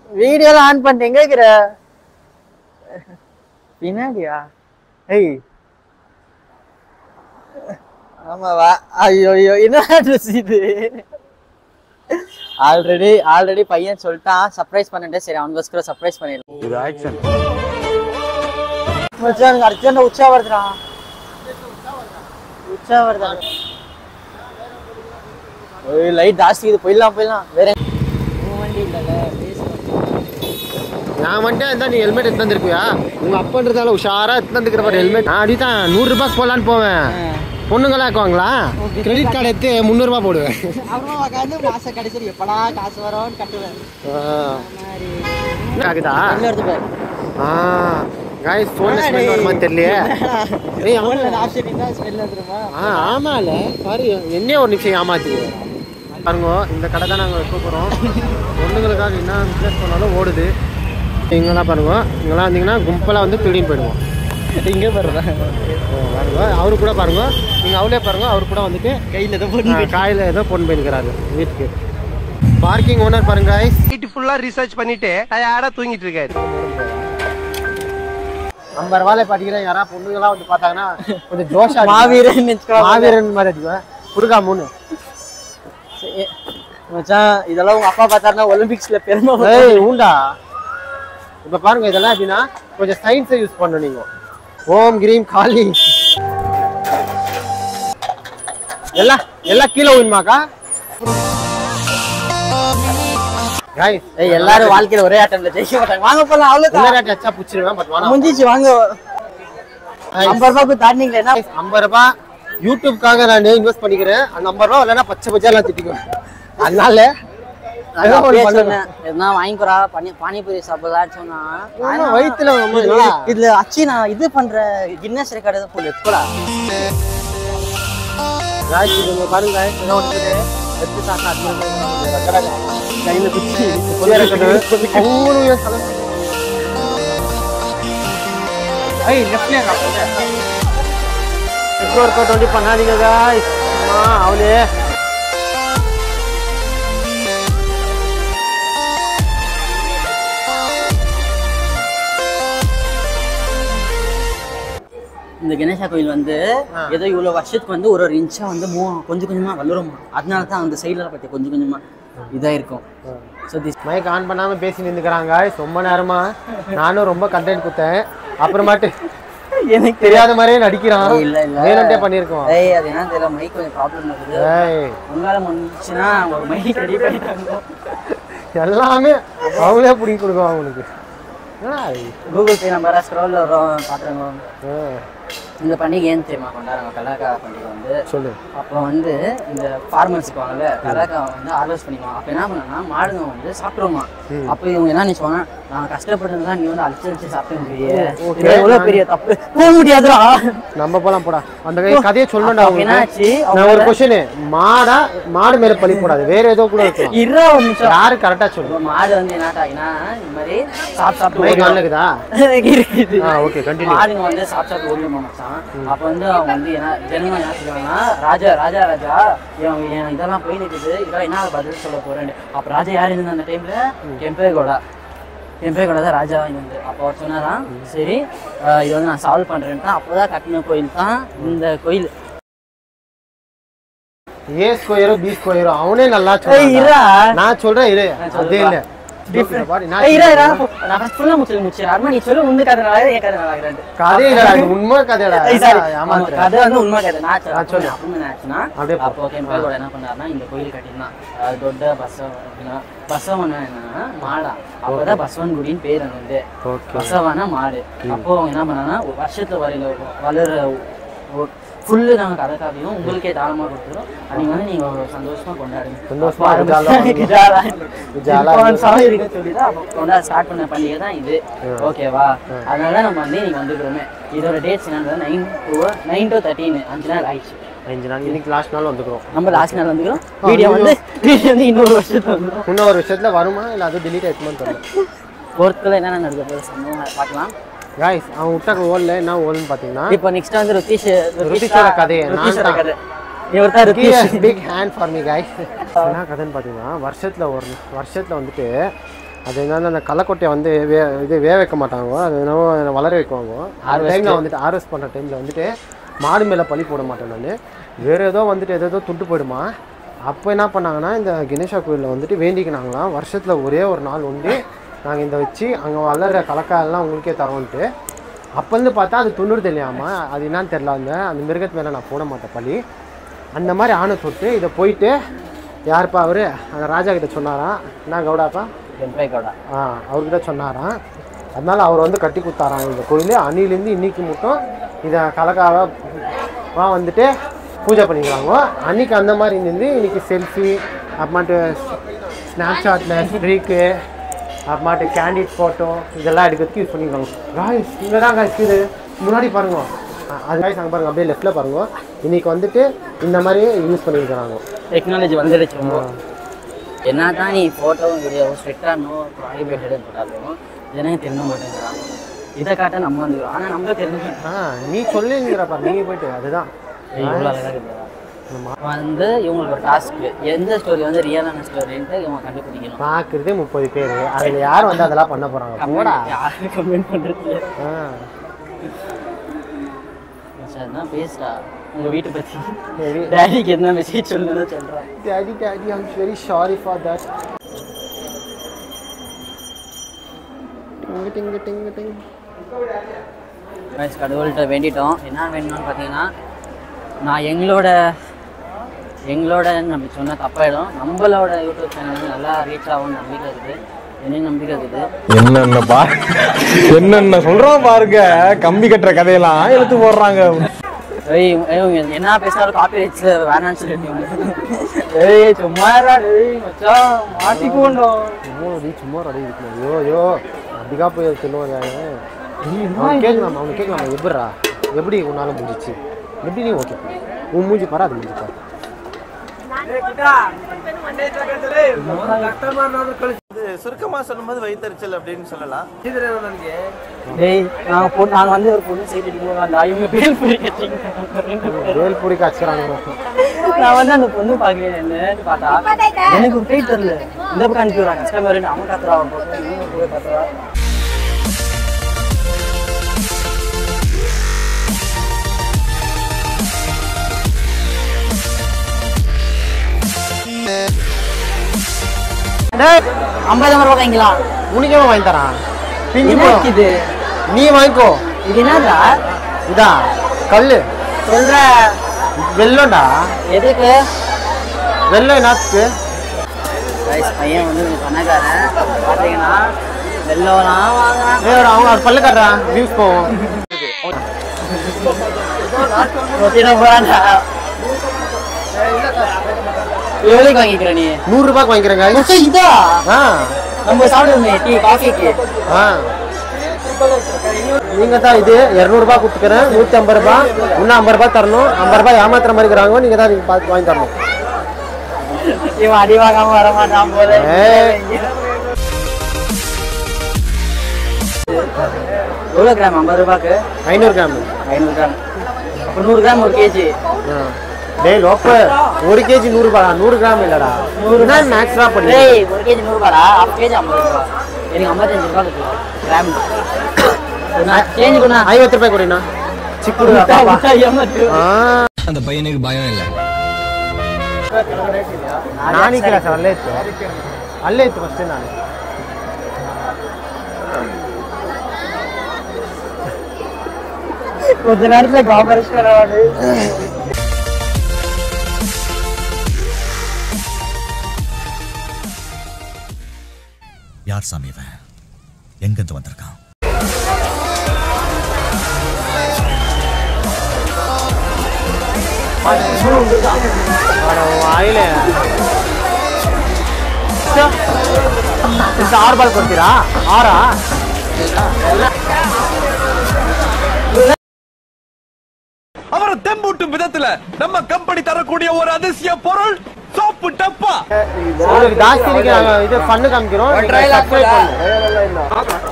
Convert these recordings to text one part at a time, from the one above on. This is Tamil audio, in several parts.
வீடியோலாம் ஆன் பண்ணிட்டு எங்க இருக்கிற பின்னாடியா ஏய் ஆமாவா ஐயோ ஐயோ என்ன ட்ரெஸ் இது ஆல்ரெடி ஆல்ரெடி பையன் சொல்லிட்டான் சர்ப்ரைஸ் பண்ணிட்டு சரி அவனுக்கு சர்ப்ரைஸ் பண்ணிடலாம் இது ஆக்ஷன் மச்சான் எனக்கு அர்ஜென்ட் உச்சா வருதுடா உச்சா வருதா ஓய் லைட் ஜாஸ்தி இது போயிடலாம் போயிடலாம் வேற வண்டி இல்லைல்ல நான் வந்துட்டு இருந்தா நீ ஹெல்மெட் எடுத்து வந்திருப்பியா உங்க அப்பன்றதால உஷாரா எடுத்து வந்துக்கிற பாரு ஹெல்மெட் நான் அப்படிதான் நூறு ரூபாய்க்கு போலான்னு போவேன் பொண்ணுங்களா இருக்குவாங்களா கிரெடிட் கார்டு எடுத்து முந்நூறுபா போடுவேன் அப்புறமா உட்காந்து மாசம் கடைசி எப்படா காசு வரும்னு கட்டுவேன் ஆகுதா உள்ள எடுத்து பாரு ஆ காய்ஸ் ஃபோன்ல ஸ்மெல் வருமா தெரியலையே ஏய் ஆமா ஃபோன்ல ஆப்ஷன் இருந்தா ஸ்மெல் வந்துருமா ஆ ஆமால பாரு என்னையே ஒரு நிமிஷம் ஏமாத்து பாருங்க இந்த கடை தான் நாங்கள் வைக்க போகிறோம் பொண்ணுங்களுக்காக என்ன பிஸ்னஸ் பண்ணாலும் ஓடுது இங்கெல்லாம் பாருங்க இங்கெல்லாம் வந்தீங்கன்னா கும்பலாக வந்து திருடின்னு போயிடுவோம் இங்க பாருடா பாருங்க அவரு கூட பாருங்க நீங்கள் அவளே பாருங்க அவர் கூட வந்துட்டு கையில ஏதோ போட்டு காயில் ஏதோ பொண்ணு போயிருக்கிறாரு வீட்டுக்கு பார்க்கிங் ஓனர் பாருங்க guys. வீட்டு ஃபுல்லா ரிசர்ச் பண்ணிட்டு டயர்டா தூங்கிட்டு இருக்காரு ஐம்பது ரூபாய் படிக்கிறேன் யாராவது பொண்ணுங்களாம் வந்து பார்த்தாங்கன்னா கொஞ்சம் ஜோஷா மாவீரன் வச்சுக்கோ மாவீரன் மாதிரி அடிக்குவேன் குடுக்கா மூணு சரி. மச்சான் இதெல்லாம் உங்க அப்பா பார்த்தாருன்னா ஒலிம்பிக்ஸ்ல பெருமை ஏய் ஊண்டா இப்ப பாருங்க இதெல்லாம் எப்படின்னா கொஞ்சம் சயின்ஸை யூஸ் பண்ணணும் நீங்க ஓம் கிரீம் காளி எல்லாம் எல்லாம் கீழே விழுமாக்கா guys ஏய் எல்லாரும் வாழ்க்கையில ஒரே ஆட்டம்ல ஜெயிக்க மாட்டாங்க வாங்க போலாம் அவ்வளவுதான் எல்லாரும் அச்சா புடிச்சிருவேன் பட் வேணாம் முடிஞ்சிச்சு வாங்க ஐம்பது ரூபாய்க்கு தாண்டிங்களே என்ன ஐம்பது ரூபாய் யூடியூப்காக நான் இன்வெஸ்ட் பண்ணிக்கிறேன் அந்த ஐம்பது ரூபாய் இல்லைன்னா பச்சை பச்சை எல்லாம் திட்டிக்குவேன் அதனால நான் ஏதோ ஒண்ணு அப்பயே பண்ணுங்க. சொன்னேன் எதுனா வாங்கிக்கிறா பானி பானிபூரி சாப்பிடலாம்னு சொன்னா ஆமா, வயித்துல ரொம்ப இது- நல்லா. இதுல அச்சி நான் இது பண்ற கின்னஸ் ரெக்கார்டு போல எடுத்துடா guys, இது இங்க பாருங்க guys, ஏதோ ஒண்ணு இருக்குது. எடுத்து சாப்பிட்டா அது மாதிரி இருக்கும். ரெக்கடாக. கையில குச்சி பொதுவா இருக்குது. அவங்களும் என் தலை- ஐய், left leg ஆ? Leg workout வந்து பண்ணாதீங்க guys. அம்மா, அவளே இந்த கணேசா கோயில் வந்து ஏதோ இவ்வளவு வருஷத்துக்கு வந்து ஒரு ஒரு இன்ச்சா வந்து மூ கொஞ்சம் கொஞ்சமா வளருமா அதனால தான் அந்த சைடுல பத்தி கொஞ்சம் கொஞ்சமா இதா இருக்கும் ஸோ திஸ் மைக் ஆன் பண்ணாம பேசி நின்னுக்கிறாங்க ரொம்ப நேரமா நானும் ரொம்ப கண்டென்ட் கொடுத்தேன் அப்புறமாட்டு எனக்கு தெரியாத மாதிரியே நடிக்கிறான் இல்ல இல்ல வேணும்ட்டே பண்ணியிருக்கோம் ஏய் அது என்ன தெரியல மைக் கொஞ்சம் ப்ராப்ளம் இருக்குது ஏய் உங்களால முடிஞ்சுச்சுன்னா ஒரு மைக் ரெடி பண்ணிட்டாங்க எல்லாமே அவங்களே பிடிங்கி கொடுக்குவாங்க அவங்களுக்கு என்னடா இது? கூகுள் பே நம்பர் ஸ்க்ரோல்ல வரும் பாத்துருங்க ஆ, இந்த பண்டிகை ஏன் தெரியுமா கொண்டாடுறாங்க கலாக்கா பண்டிகை வந்து சொல்லு அப்போ வந்து இந்த ஃபார்மர்ஸுக்கு வாங்கல கலாக்கா வந்து ஹார்வெஸ்ட் பண்ணிக்குவாங்க அப்போ என்ன பண்ணா மாடுங்க வந்து சாப்பிடுவோமா அப்போ இவங்க என்ன நினைச்சுவாங்க நான் கஷ்டப்பட்டு நீ வந்து அழிச்சு அழிச்சு சாப்பிட்டு Okay. எவ்வளவு பெரிய தப்பு போக முடியாதுடா நம்ம போலாம் போடா அந்த கதை- கதையை சொல்லணும்டா அப்ப என்னாச்சு? அவங்களுக்கு நான் ஒரு கொஸ்டின் மாடா மாடு மேல பழி கூடாது வேற ஏதோ கூட இருக்கலாம் இருடா ஒரு நிமிஷம் யாரு கரெக்டா சொல்லு இப்போ மாடு வந்து என்னட்டாங்கன்னா இந்த மாதிரி சாப்பிட்டு சாப்பிட்டு மைக் ஓடும். ஆன்ல இருக்குதா இருக்குது ஆ ஓகே கண்டினியூ மாடுங்க வந்து சாப்பிட்டு சாப்பிட்டு ஓடிடுமா மச்சான் அப்போ வந்து அவங்க வந்து என்ன ஜனங்க என்ன சொல்லுவாங்கன்னா ராஜா ராஜா ராஜா இவன் என் இதெல்லாம் போய் நிற்குது இதெல்லாம் என்ன பதில் சொல்ல போறேன்னு அப்போ ராஜா யார் இருந்தா அந்த டைம்ல கெம்பேகோடா கெம்பேகோடா தான் ராஜா இருந்து அப்போ அவர் சொன்னாராம் சரி ஆஹ் இது வந்து நான் சால்வ் பண்றேன்னு தான் அப்போதான் கட்டின கோயில் தான் இந்த கோயில் ஏ ஸ்கொயரோ பி ஸ்கொயரோ அவனே நல்லா ஏய், சொல்றான் இருடா. நான் சொல்றேன் இரு நான் அதே சொல்றேன். இல்ல Different. பாரு, நான் ஏய், இருடா, இருடா. நான் first full ஆ முடிச்சிரு, முடிச்சிரு. அருமா, நீ சொல்லு, உங்க கதை நல்லா இருக்கு, என் கதை நல்லா இருக்குடான்ட்டு. கதை இல்லடா இது உண்மை கதைடா ஏய், sorry. ஏமாத்துற ஆமா, கதை வந்து உண்மை கதை. நான் சொல்றேன். நான் சொல்லு. அப்புறம் என்ன ஆச்சுன்னா, அப்படியே போ. அப்போ கெம்பேகோட என்ன பண்ணாருன்னா, இந்த கோயில் கட்டியிருந்தான். அது தொட்ட பசவ- அப்படின்னா, பசவன்னா என்னன்னா, மாடா. அப்பதான் பசவன் குடின்னு பேர் அங்க வந்து. ஓகே பசவனா மாடு. அப்போ அவங்க என்ன பண்ணாங்கன்னா, ஒரு வருஷத்துல வரையில வளர ஃபுல்லு நாங்க கதை காப்பியும் உங்களுக்கே தாராளமா கொடுத்துரும் நீங்க வந்து நீங்க ஒரு சந்தோஷமா கொண்டாடுங்க சந்தோஷமா அப்போ ஜாலா ஆரம்பிச்சு- ஜாலா. ஜாலா இப்போ வந்து சாமி இருக்குன்னு சொல்லி தான் அப்போ கொண்டாட ஸ்டார்ட் பண்ண பண்டிகை தான் இது ஓகேவா அதனால நம்ம வந்து இன்னைக்கு வந்துக்கிறோமே இதோட டேட்ஸ் என்னன்றது nine to nine to thirteen அஞ்சு நாள் ஆயிடுச்சு அஞ்சு நாள் இன்னைக்கு லாஸ்ட் நாள் வந்துக்கிறோம் நம்ம லாஸ்ட் நாள் வந்துக்கிறோம் வீடியோ வந்து வீடியோ வந்து இன்னொரு வருஷத்துல வந்துடும் இன்னும் ஒரு விஷயத்துல வருமா இல்ல அது delete ஆயிடுமான்னு தெரியல ஃபோர்த்தில் என்னென்ன நடக்க போகுது சம்பவம் அதை பார்க்கலாம் guys அவன் விட்ட ஓல்ல என்ன ஓல்னு பாத்தீங்கன்னா இப்போ நெக்ஸ்ட் வந்து ருத்தீஷ் ருத்தீஷோட கதையை நான் ருத்தீஷோட தான். கதை இவர் தான் Rutheesh big hand for me guys என்ன கதைன்னு பார்த்தீங்கன்னா வருஷத்துல ஒரு வருஷத்துல வந்துட்டு அது என்னன்னா அந்த களைக்கொட்டையை வந்து வே இது வேக வைக்க மாட்டாங்க அது என்னவோ வளர வைக்குவாங்க அந்த டைமில் வந்துட்டு ஹார்வெஸ்ட் பண்ணுற டைமில் வந்துட்டு மாடு மேலே பழி போட மாட்டேன் நான் வேறு ஏதோ வந்துட்டு ஏதோ ஏதோ துண்டு போயிடுமா அப்போ என்ன பண்ணாங்கன்னா இந்த கணேசா கோயிலில் வந்துட்டு வேண்டிக்கினாங்களாம் வருஷத்தில் ஒரே ஒரு நாள் உண்டு நாங்கள் இந்த வச்சு அங்கே வளர்கிற கலக்காயெல்லாம் உங்களுக்கே தரோன்ட்டு அப்போ வந்து பார்த்தா அது துண்ணூறு தெரியாமா அது என்னன்னு தெரில அந்த அந்த மிருகத்து மேலே நான் போட மாட்டேன் பழி அந்த மாதிரி ஆணை தொட்டு இதை போயிட்டு யாருப்பா அவர் அந்த ராஜா கிட்ட சொன்னாராம் என்ன கவுடாப்பா கெம்பே கோடா ஆ அவர்கிட்ட சொன்னாராம் அதனால அவர் வந்து கட்டி கொடுத்தாராம் இந்த கோயில் அன்னிலேருந்து இன்னைக்கு மட்டும் இதை கலக்காவா வா வந்துட்டு பூஜை பண்ணிக்கிறாங்க அன்னைக்கு அந்த மாதிரி இருந்து இன்னைக்கு செல்ஃபி அப்புறமாட்டு ஸ்னாப்சாட்டில் ஸ்ட்ரீக்கு அப்புறமாட்டு கேண்டிட் ஃபோட்டோ இதெல்லாம் எடுக்கிறதுக்கு யூஸ் பண்ணிக்கிறாங்க காய்ஸ் இங்கே தான் காய்ஸ் இது முன்னாடி பாருங்க அ- அது காய்ஸ் அங்கே பாருங்க அப்படியே லெஃப்ட்டில் பாருங்க இன்னைக்கு வந்துட்டு இந்த மாதிரி யூஸ் பண்ணியிருக்கிறாங்க டெக்னாலஜி வந்துடுச்சு ரொம்ப என்ன தான் நீ ஃபோட்டோவும் வீடியோவும் ஸ்ட்ரிக்டாக நோ ப்ராஹிபிட்டட் போட்டாலும் ஜனங்க தெரிஞ்ச மாட்டேங்கிறாங்க இதை காட்ட நம்ம வந்துக்கிறோம் ஆனால் நம்ம தெரிஞ்சு ஆ நீ சொல்லுங்கிறப்பா நீங்கள் போயிட்டு அதுதான் இவ்வளோ அழகாக இருக்குதா வந்து இவங்களுக்கு ஒரு டாஸ்க்கு எந்த ஸ்டோரி வந்து ரியலான ஸ்டோரின்ட்டு இவங்க கண்டுபிடிக்கணும் பார்க்குறதே முப்பது பேர் அதில் யார் வந்து அதெல்லாம் பண்ண போகிறாங்க போடா யாரும் கமெண்ட் பண்ணுறது ஆ சார் தான் பேசுடா உங்கள் வீட்டை பற்றி சரி டேடிக்கு என்ன மெசேஜ் சொல்லுன்னு சொல்கிறேன் Daddy, Daddy, I'm very sorry for that. Ting, ting, ting, ting. guys, கடவுள்கிட்ட வேண்டிட்டோம் என்ன வேணும்னு பார்த்தீங்கன்னா நான் எங்களோட எங்களோட நம்ம சொன்ன தப்பாயிடும் நம்மளோட யூடியூப் சேனல் வந்து நல்லா ரீச் ஆகும்னு நம்பிக்கை இருக்குது என்ன நம்பிக்கை இருக்குது என்னென்ன பா என்னென்ன சொல்றோம் பாருங்க கம்பி கட்டுற கதையெல்லாம் எடுத்து போடுறாங்க ஏய் ஏய், இவங்க என்ன பேசினாலும் காப்பி ரைட்ஸ் வேணாம்னு சொல்லிட்டு ஏய் சும்மா இருடா, டேய் மச்சான் மாட்டிக்கோண்டோம் ஐயோ, நீ சும்மா ரெடி இருக்கணும் ஐயோ ஐயோ அதிகா போய் சொல்லுவாங்க அவன் கேட்கலாமா அவன் கேட்கலாமா எப்படிரா எப்படி உன்னால முடிஞ்சிச்சு எப்படி நீ ஓகே உன் மூஞ்சி பாரு அது முடிஞ்சு பாரு சுருக்கமா சொல்லும்போது வயிற்றுச்சல் அப்படின்னு சொல்லலாம் டேய் நாங்கள் பொண்ணு நாங்கள் வந்து ஒரு பொண்ணு சைடு அடிக்கும் அந்த இவங்க பேல் புரி கட்டிங்க வேல் பிடிக்க வச்சுக்கிறாங்க நான் வந்து அந்த பொண்ணு பார்க்கல என்னன்னு பார்த்தா எனக்கு ஒரு பேய் தெரியல இந்த பக்கம் அனுப்பி விடுறாங்க கஸ்டமர் அவன் கத்துறா அவன் பக்கம் இவன் போய் கத்துறா ஐம்பது ரூபா வாங்கிக்கலாம் உனக்கே வாங்கி தரான் பிஞ்சு என்ன போடும் இது நீ வாங்கிக்கோ இது என்னடா இதா கல்லு சொல்ற வெள்ளம்டா எதுக்கு வெள்ளம் என்னத்துக்கு வயசு பையன் வந்து கொஞ்சம் பணக்காரன் பார்த்தீங்கன்னா வெள்ளம்லாம் வாங்குறான் ஏய் அவங்க அவர் பல்லு காட்டுறான் வியூஸ் போவோம் ரொட்டினா போறான்டா எவ்வளோக்கு வாங்கிக்கிற நீ நூறு ரூபாய்க்கு வாங்கிக்கிறேங்க மொத்தம் இதா ஆ நம்ம சாப்பிடுவோமே டீ காஃபிக்கு ஆ நீங்க தான் இது இரநூறுபா கொடுத்துக்கிறேன் நூற்றி ஐம்பது ரூபா இன்னும் ஐம்பது ரூபாய் தரணும் ஐம்பது ரூபாய் ஏமாத்துற மாதிரி இருக்கிறாங்க நீங்க தான் நீங்க பார்த்து வாங்கி தரணும் இவன் அடி வாங்காம வர மாட்டான் போல ஏய். எவ்வளோ கிராம் ஐம்பது ரூபாய்க்கு ஐநூறு கிராம் ஐநூறு கிராம் அப்போ நூறு கிராம் ஒரு கேஜி ஆ. டேய் லோப்ப ஒரு கேஜி நூறுரூபா நூறு கிராம் இல்லடா நூறு தான் மேக்ஸ்ரா பண்ணி டேய் ஒரு கேஜி நூறுபாடா ஆஃப் கேஜி ஐம்பது ரூபா எனக்கு ஐம்பத்தஞ்சு ரூபா கொடுக்கலாம் கிராம் சேஞ்ச் பண்ணா ஐவತ್ತು ರೂಪಾಯಿ ಕೊಡಿನಾ ಚಿಕ್ಕ ಪಾಪ ಆ அந்த பையனுக்கு பயம் இல்லை ನಾನು ಈ ಕೆಲಸ ಅಲ್ಲೇ ಇತ್ತು ಅಲ್ಲೇ ಇತ್ತು ಫಸ್ಟ್ ನಾನು கொஞ்ச நேரத்துல காம்பரிஷன் யார் சாமி இவன் எங்கிருந்து வந்திருக்கான் ಆಯಿಲೆ ಆರು ಬಾಲ್ ಕೊಡ್ತೀರಾ ಆರಾ அவரை தெம்பூட்டும் விதத்துல நம்ம கம்பெனி தரக்கூடிய ஒரு அதிசய பொருள் சோப்பு டப்பா உங்களுக்கு ಜಾಸ್ತಿ நாங்கள் இது ஃபன்னு காமிக்கிறோம் நீங்க subscribe பண்ணுங்க.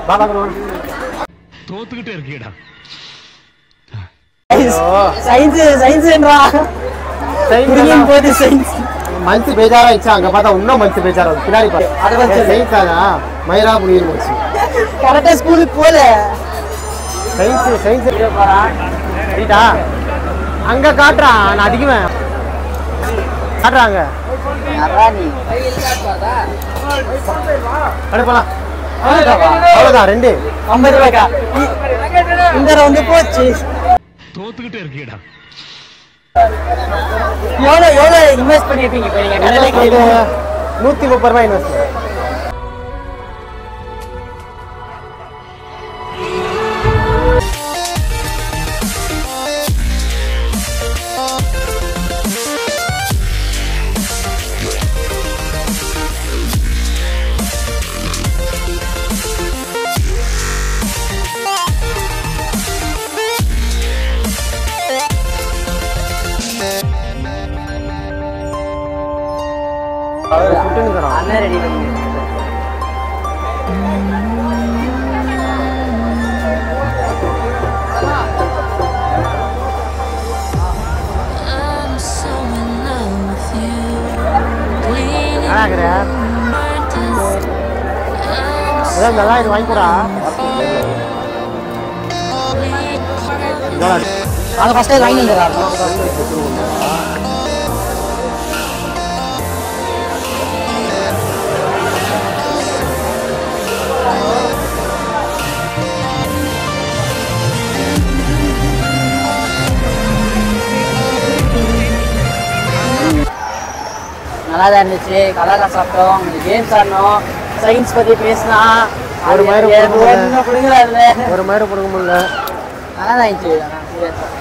பாபா கூட தோத்துக்கிட்டே இருக்கீடா சயின்ஸ் சயின்ஸ்ன்றா புரியும் போது சயின்ஸ் மனசு பேஜாராயிடுச்சு அங்க பார்த்தா இன்னும் மனசு பேஜாரா பின்னாடி அதை வந்து சொல்லு. சயின்ஸ் ஆனா மயிரா புரியுது மனசு கரெக்டா ஸ்கூலுக்கு போல சயின்ஸ் சயின்ஸ் போறான் சரிடா அங்க காட்டுறான் நான் அதிகமே காட்டுறாங்க யாரா நீ அடுப்பலாம் அவ்வளவுதான் ரெண்டு ஐம்பது ரூபாய்க்கா இ- இந்த ரவுண்டு போச்சு தோத்துக்கிட்டே இருக்கீடா எவ்வளோ எவ்வளோ இன்வெஸ்ட் பண்ணிருப்பீங்க இப்போ நீங்க இன்வெஸ்ட் கடையில் வந்து நூத்தி முப்பது ரூபாய் இன்வெஸ்ட் சுட்டுன்னு அண்ணன் ரெடி பண்ணி I'm so in love with you. Bleeding ஆகிற heart is அதான் நல்லா இது வாங்கிக்கூடா அதை ஃபஸ்ட்டே வாங்கி வந்துடுறாரு நல்லா தான் இருந்துச்சு கலாக்கா சாப்பிட்டோம் கேம்ஸ் ஆடினோம் சயின்ஸ் பற்றி பேசினா ஒரு மயிறு கொடுக்க முடியல. ஒன்றும் கொடுங்கல ஒரு மாதிரி கொடுக்க முடியல நல்லா தான் இருந்துச்சு ஆனா, serious ஆ.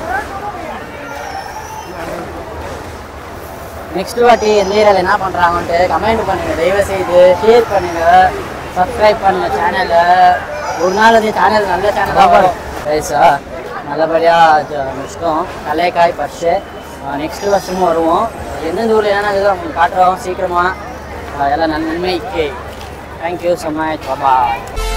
நெக்ஸ்ட் வாட்டி எந்த ஏரியாவில் என்ன பண்ணுறாங்கன்ட்டு கமெண்ட் பண்ணுங்க தயவு செய்து ஷேர் பண்ணுங்க சப்ஸ்கிரைப் பண்ணுங்க சேனலை ஒரு நாள் அது சேனல் நல்ல சேனலாக வரும் ரைஸா நல்லபடியாக முடிச்சிட்டோம் கலைக்காய் பர்ஷு நெக்ஸ்ட் வருஷமும் வருவோம் எந்தெந்த ஊரில் என்னென்ன இருக்குதோ உங்களுக்கு காட்டுறோம் சீக்கிரமாக எல்லாம் நன்மைக்கு தேங்க்யூ ஸோ மச் பாய்